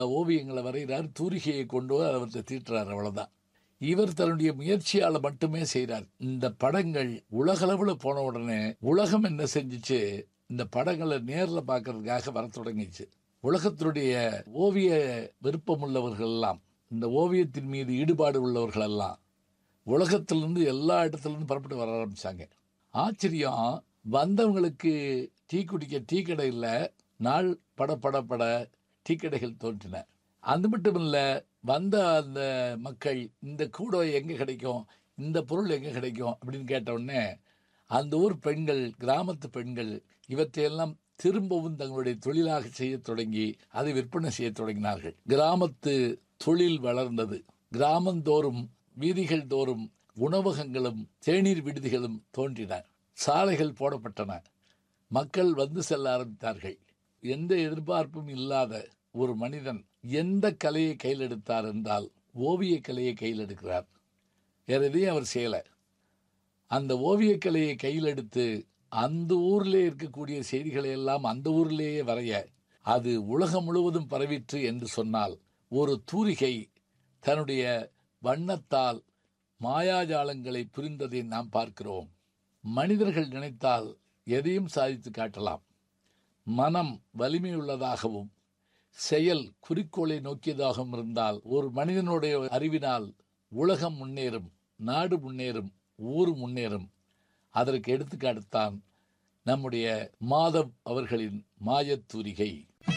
ஓவியங்களை வரைகிறார் தூரிகையை கொண்டு வந்து அவர்கிட்ட தீட்டுறார் அவ்வளவுதான் இவர் தன்னுடைய முயற்சியால மட்டுமே செய்கிறார் இந்த படங்கள் உலகளவுல போன உடனே உலகம் என்ன செஞ்சுச்சு இந்த படங்களை நேர்ல பார்க்கறதுக்காக வர தொடங்கிச்சு உலகத்தினுடைய ஓவிய விருப்பம் உள்ளவர்கள் எல்லாம் இந்த ஓவியத்தின் மீது ஈடுபாடு உள்ளவர்கள் எல்லாம் உலகத்திலிருந்து எல்லா இடத்துலேருந்து புறப்பட்டு வர ஆரம்பிச்சாங்க ஆச்சரியம் வந்தவங்களுக்கு டீ குடிக்க டீ கடை இல்லை நாள் பட பட பட டீ கடைகள் தோன்றின அது மட்டும் இல்லை வந்த அந்த மக்கள் இந்த கூடை எங்கே கிடைக்கும் இந்த பொருள் எங்கே கிடைக்கும் அப்படின்னு கேட்ட உடனே அந்த ஊர் பெண்கள் கிராமத்து பெண்கள் இவற்றையெல்லாம் திரும்பவும் தங்களுடைய தொழிலாக செய்ய தொடங்கி அதை விற்பனை செய்ய தொடங்கினார்கள் கிராமத்து தொழில் வளர்ந்தது கிராமந்தோறும் வீதிகள் தோறும் உணவகங்களும் தேநீர் விடுதிகளும் தோன்றின சாலைகள் போடப்பட்டன மக்கள் வந்து செல்ல ஆரம்பித்தார்கள் எந்த எதிர்பார்ப்பும் இல்லாத ஒரு மனிதன் எந்த கலையை கையில் எடுத்தார் என்றால் ஓவிய கலையை கையில் எடுக்கிறார் வேற எதையும் அவர் செய்யல அந்த ஓவியக் கலையை கையில் எடுத்து அந்த ஊரிலே இருக்கக்கூடிய செய்திகளை எல்லாம் அந்த ஊரிலேயே வரைய அது உலகம் முழுவதும் பரவிற்று என்று சொன்னால் ஒரு தூரிகை தன்னுடைய வண்ணத்தால் மாயாஜாலங்களை புரிந்ததை நாம் பார்க்கிறோம் மனிதர்கள் நினைத்தால் எதையும் சாதித்து காட்டலாம் மனம் வலிமையுள்ளதாகவும் செயல் குறிக்கோளை நோக்கியதாகவும் இருந்தால் ஒரு மனிதனுடைய அறிவினால் உலகம் முன்னேறும் நாடு முன்னேறும் ஊர் முன்னேறும் அதற்கு எடுத்துக்காட்டுத்தான் நம்முடைய மாதவ் அவர்களின் மாயத்தூரிகை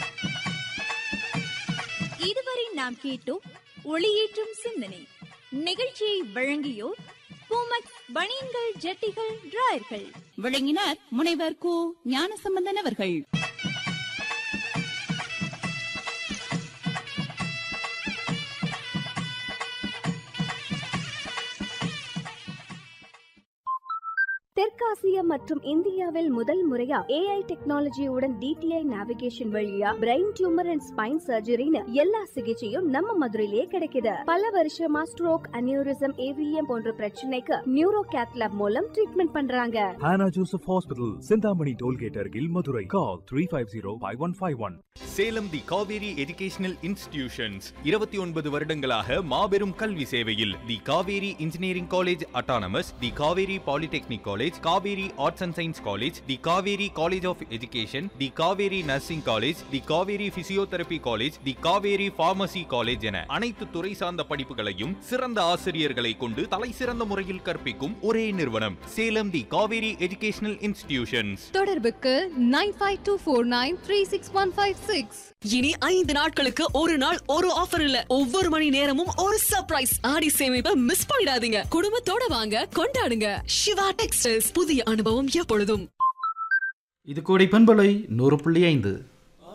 இதுவரை நாம் கேட்டோம் ஒளியேற்றும் சிந்தனை நிகழ்ச்சியை வழங்கியோர் பூமக் பனியன்கள் ஜட்டிகள் டிராயர்கள் விளங்கினார் முனைவர் கு ஞானசம்பந்தன் அவர்கள் தெற்காசியா மற்றும் இந்தியாவில் முதல் முறையா ஏஐ டெக்னாலஜியுடன் டிடிஐ நேவிகேஷன் வழியா பிரெயின் டியூமர் அண்ட் ஸ்பைன் சர்ஜரின்னு எல்லா சிகிச்சையும் நம்ம மதுரையிலேயே கிடைக்குது பல வருஷமா ஸ்ட்ரோக் அனியூரிசம் ஏவிஎம் போன்ற பிரச்சனைக்கு நியூரோ கேத்லாப் மூலம் ட்ரீட்மெண்ட் பண்றாங்க Hannah Joseph Hospital, Sindhamani Tollgate Argil, Madurai. Call 350-5151. Salem the Kaveri educational institutions இருபத்தி ஒன்பது வருடங்களாக மாபெரும் கல்வி சேவையில் the Kaveri engineering college autonomous the Kaveri polytechnic college Kaveri arts and science college the Kaveri college of education the Kaveri nursing college the Kaveri physiotherapy college the Kaveri pharmacy college என அனைத்து துறை சார்ந்த படிப்புகளையும் சிறந்த ஆசிரியர்களை கொண்டு தலை சிறந்த முறையில் கற்பிக்கும் ஒரே நிறுவனம் Salem the Kaveri educational institutions தொடர்புக்கு nine five two four nine three six one five six இனி ஐந்து நாட்களுக்கு ஒரு நாள் ஒரு ஆஃபர் இல்ல ஒவ்வொரு மணி நேரமும் ஒரு சர்ப்ரைஸ் ஆடி சேமிப்பை மிஸ் பண்ணிடாதீங்க குடும்பத்தோட வாங்க கொண்டாடுங்க சிவா டெக்ஸ்டைல்ஸ் புதிய அனுபவம் எப்பொழுதும் இது கோடை பண்பலை நூறு புள்ளி ஐந்து